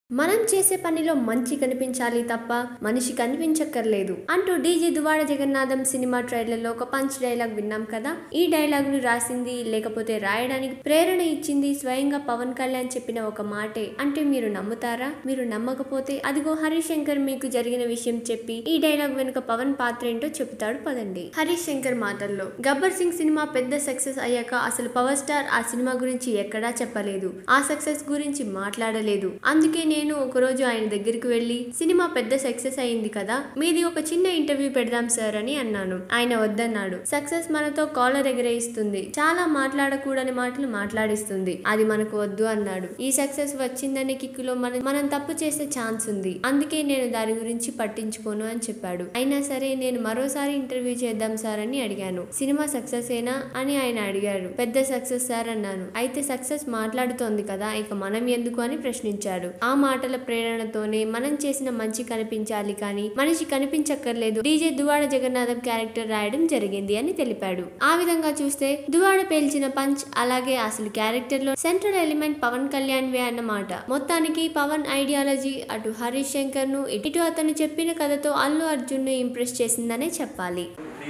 మనం చేసే పనిలో మంచి కనిపించాలి తప్ప మనిషి కనిపించక్కర్లేదు అంటూ DJ Duvvada Jagannadham cinema trailer లో ఒక పంచ్ డైలాగ్ విన్నాం కదా ఈ డైలాగ్ ను రాసింది లేకపోతే రాయడానికి ప్రేరణ ఇచ్చింది స్వయంగా పవన్ కళ్యాణ్ చెప్పిన ఒక మాటే అంటే మీరు నమ్ముతారా మీరు నమ్మకపోతే అదిగో హరీష్ శంకర్ మీకు జరిగిన విషయం చెప్పి ఈ డైలాగ్ వెనుక పవన్ పాత్ర ఏంటో చెప్తాడు పదండి హరీష్ శంకర్ మాటల్లో గబ్బర్ సింగ్ సినిమా పెద్ద సక్సెస్ అయ్యాక అసలు పవర్ స్టార్ ఆ సినిమా గురించి ఎక్కడా చెప్పలేదు ఆ సక్సెస్ గురించి మాట్లాడలేదు అందుకే నేను ఒకరోజు ఆయన దగ్గరికి వెళ్లి సినిమా పెద్ద సక్సెస్ అయింది కదా మీది ఒక చిన్న ఇంటర్వ్యూ పెడదాం సార్ అని అన్నాను ఆయన వద్దన్నాడు సక్సెస్ మనతో కాలర్ ఎగరేయిస్తుంది చాలా మాట్లాడకూడని మాటలు మాట్లాడిస్తుంది అది మనకు వద్దు అన్నాడు ఈ సక్సెస్ వచ్చిందనే కిక్కులో మనం మనం తప్పు చేసే ఛాన్స్ ఉంది అందుకే నేను దాని గురించి పట్టించుకోను అని చెప్పాడు అయినా సరే నేను మరోసారి ఇంటర్వ్యూ చేద్దాం సార్ అని అడిగాను సినిమా సక్సెస్ ఏనా అని ఆయన అడిగారు పెద్ద సక్సెస్ సార్ అన్నాను అయితే సక్సెస్ మాట్లాడుతోంది కదా ఇక మనం ఎందుకు అని ప్రశ్నించాడు ఆ మాటల ప్రేరణతోనే మనం చేసిన మంచి కనిపించాలి కానీ మనిషి కనిపించక్కర్లేదు డీజే దువాడ జగన్నాథం క్యారెక్టర్ రాయడం జరిగింది అని తెలిపాడు ఆ విధంగా చూస్తే దువాడ పేల్చిన పంచ్ అలాగే అసలు క్యారెక్టర్ లో సెంట్రల్ ఎలిమెంట్ పవన్ కళ్యాణ్ వే అన్నమాట మొత్తానికి పవన్ ఐడియాలజీ అటు హరీష్ శంకర్ ను ఇటు అతను చెప్పిన కథతో అల్లు అర్జున్ ను ఇంప్రెస్ చేసిందనే చెప్పాలి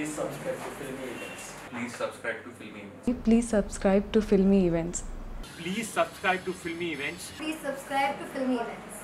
Please subscribe to Filmy Events. Please subscribe to Filmy Please subscribe to Events. Filmy Events. Please subscribe to Filmy Events. Please subscribe to Filmy Events.